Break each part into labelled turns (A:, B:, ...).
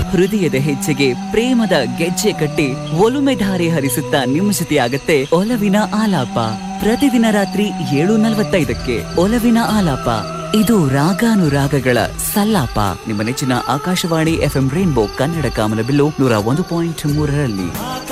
A: ಹೃದಯದ ಹೆಜ್ಜೆಗೆ ಪ್ರೇಮದ ಗೆಜ್ಜೆ ಕಟ್ಟಿ ಒಲುಮೆ ಧಾರೆ ಹರಿಸುತ್ತಾ ನಿಮ್ಮ ಜೊತೆಯಾಗತ್ತೆ ಒಲವಿನ ಆಲಾಪ ಪ್ರತಿದಿನ ರಾತ್ರಿ ಏಳು ನಲವತ್ತೈದಕ್ಕೆ ಒಲವಿನ ಆಲಾಪ ಇದು ರಾಗಾನುರಾಗಗಳ ಸಲ್ಲಾಪ ನಿಮ್ಮ ನೆಚ್ಚಿನ ಆಕಾಶವಾಣಿ ಎಫ್ಎಂ ರೈನ್ಬೋ ಕನ್ನಡ ಕಾಮನಬಿಲ್ಲು ನೂರ ಒಂದು ಪಾಯಿಂಟ್ ಮೂರರಲ್ಲಿ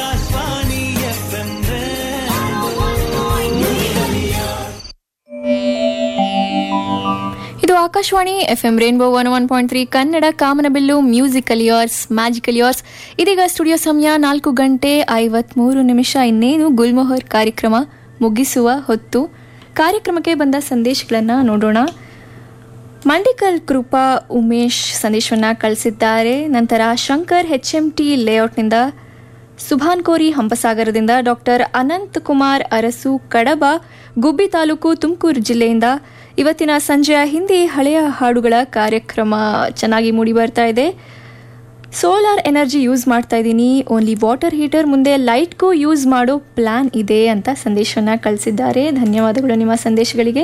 B: ಇದು Akashvani F M rainbow one one point three Kannada ಕಾಮನಬಿಲ್ಲು ಮ್ಯೂಸಿಕಲ್ ಇಯರ್ಸ್ ಮ್ಯಾಜಿಕಲ್ ಇಯರ್ಸ್ ಇದೀಗ ಸ್ಟುಡಿಯೋ ಸಮಯ ನಾಲ್ಕು ಗಂಟೆ ಐವತ್ಮೂರು ನಿಮಿಷ ಇನ್ನೇನು ಗುಲ್ಮೊಹರ್ ಕಾರ್ಯಕ್ರಮ ಮುಗಿಸುವ ಹೊತ್ತು ಕಾರ್ಯಕ್ರಮಕ್ಕೆ ಬಂದ ಸಂದೇಶಗಳನ್ನು ನೋಡೋಣ ಮಂಡಿಕಲ್ ಕೃಪಾ ಉಮೇಶ್ ಸಂದೇಶವನ್ನು ಕಳಿಸಿದ್ದಾರೆ ನಂತರ ಶಂಕರ್ ಎಚ್ ಎಂ ಟಿ ಲೇಔಟ್ನಿಂದ ಸುಭಾನ್ ಕೋರಿ ಹಂಪಸಾಗರದಿಂದ ಡಾಕ್ಟರ್ ಅನಂತ್ ಕುಮಾರ್ ಅರಸು ಕಡಬ ಗುಬ್ಬಿ ತಾಲೂಕು ತುಮಕೂರು ಜಿಲ್ಲೆಯಿಂದ ಇವತ್ತಿನ ಸಂಜೆಯ ಹಿಂದಿ ಹಳೆಯ ಹಾಡುಗಳ ಕಾರ್ಯಕ್ರಮ ಚೆನ್ನಾಗಿ ಮೂಡಿ ಬರ್ತಾ ಇದೆ ಸೋಲಾರ್ ಎನರ್ಜಿ ಯೂಸ್ ಮಾಡ್ತಾ ಇದ್ದೀನಿ ಓನ್ಲಿ ವಾಟರ್ ಹೀಟರ್ ಮುಂದೆ ಲೈಟ್ಗೂ ಯೂಸ್ ಮಾಡೋ ಪ್ಲಾನ್ ಇದೆ ಅಂತ ಸಂದೇಶವನ್ನು ಕಳಿಸಿದ್ದಾರೆ ಧನ್ಯವಾದಗಳು ನಿಮ್ಮ ಸಂದೇಶಗಳಿಗೆ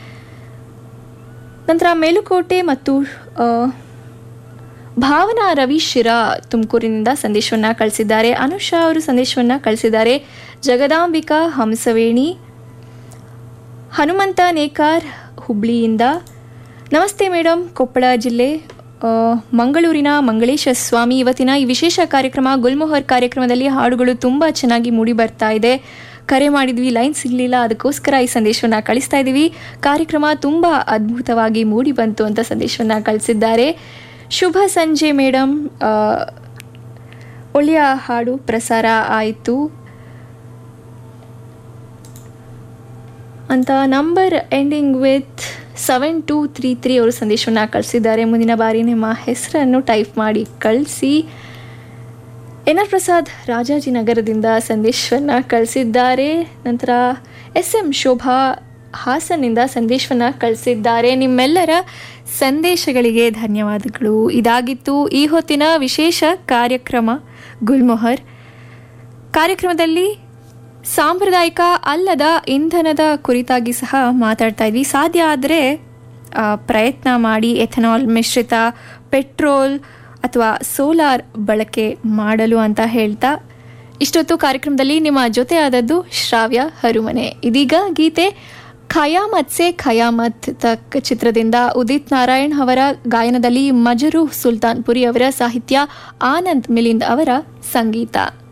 B: ನಂತರ ಮೇಲುಕೋಟೆ ಮತ್ತು ಆ, ಭಾವನಾ ರವಿ ಶಿರಾ ತುಮಕೂರಿನಿಂದ ಸಂದೇಶವನ್ನು ಕಳಿಸಿದ್ದಾರೆ ಅನುಷಾ ಅವರು ಸಂದೇಶವನ್ನು ಕಳಿಸಿದ್ದಾರೆ ಜಗದಾಂಬಿಕಾ ಹಂಸವೇಣಿ ಹನುಮಂತ ನೇಕಾರ್ ಹುಬ್ಳಿಯಿಂದ ನಮಸ್ತೆ ಮೇಡಮ್ ಕೊಪ್ಪಳ ಜಿಲ್ಲೆ ಆ, ಮಂಗಳೂರಿನ ಮಂಗಳೇಶ ಸ್ವಾಮಿ ಇವತ್ತಿನ ಈ ವಿಶೇಷ ಕಾರ್ಯಕ್ರಮ ಗುಲ್ಮೊಹರ್ ಕಾರ್ಯಕ್ರಮದಲ್ಲಿ ಹಾಡುಗಳು ತುಂಬ ಚೆನ್ನಾಗಿ ಮೂಡಿ ಬರ್ತಾ ಇದೆ ಕರೆ ಮಾಡಿದ್ವಿ ಲೈನ್ ಸಿಗಲಿಲ್ಲ ಅದಕ್ಕೋಸ್ಕರ ಈ ಸಂದೇಶವನ್ನು ಕಳಿಸ್ತಾ ಇದ್ದೀವಿ ಕಾರ್ಯಕ್ರಮ ತುಂಬ ಅದ್ಭುತವಾಗಿ ಮೂಡಿ ಬಂತು ಅಂತ ಸಂದೇಶವನ್ನು ಕಳಿಸಿದ್ದಾರೆ ಶುಭ ಸಂಜೆ ಮೇಡಮ್ ಆ, ಒಳ್ಳೆಯ ಹಾಡು ಪ್ರಸಾರ ಆಯಿತು ಅಂತ number ending with seven two three three ಅವರು ಸಂದೇಶವನ್ನು ಕಳಿಸಿದ್ದಾರೆ ಮುಂದಿನ ಬಾರಿ ನಿಮ್ಮ ಹೆಸರನ್ನು ಟೈಪ್ ಮಾಡಿ ಕಳಿಸಿ ಎನ್ ಆರ್ ಪ್ರಸಾದ್ ರಾಜಾಜಿನಗರದಿಂದ ಸಂದೇಶವನ್ನು ಕಳಿಸಿದ್ದಾರೆ ನಂತರ ಎಸ್ ಎಂ ಶೋಭಾ ಹಾಸನ್ನಿಂದ ಸಂದೇಶವನ್ನು ಕಳಿಸಿದ್ದಾರೆ ನಿಮ್ಮೆಲ್ಲರ ಸಂದೇಶಗಳಿಗೆ ಧನ್ಯವಾದಗಳು ಇದಾಗಿತ್ತು ಈ ಹೊತ್ತಿನ ವಿಶೇಷ ಕಾರ್ಯಕ್ರಮ ಗುಲ್ಮೊಹರ್ ಕಾರ್ಯಕ್ರಮದಲ್ಲಿ ಸಾಂಪ್ರದಾಯಿಕ ಅಲ್ಲದ ಇಂಧನದ ಕುರಿತಾಗಿ ಸಹ ಮಾತಾಡ್ತಾ ಇದ್ವಿ ಸಾಧ್ಯ ಆದರೆ ಪ್ರಯತ್ನ ಮಾಡಿ ಎಥನಾಲ್ ಮಿಶ್ರಿತ ಪೆಟ್ರೋಲ್ ಅಥವಾ ಸೋಲಾರ್ ಬಳಕೆ ಮಾಡಲು ಅಂತ ಹೇಳ್ತಾ ಇಷ್ಟೊತ್ತು ಕಾರ್ಯಕ್ರಮದಲ್ಲಿ ನಿಮ್ಮ ಜೊತೆ ಆದದ್ದು ಶ್ರಾವ್ಯ ಹರುಮನೆ ಇದೀಗ ಗೀತೆ ಖಯಾಮತ್ ಸೆ ಖಯಾಮತ್ ತಕ್ ಚಿತ್ರದಿಂದ ಉದಿತ್ ನಾರಾಯಣ್ ಅವರ ಗಾಯನದಲ್ಲಿ ಮಜರು ಸುಲ್ತಾನ್ಪುರಿ ಅವರ ಸಾಹಿತ್ಯ ಆನಂದ್ ಮಿಲಿಂದ್ ಅವರ ಸಂಗೀತ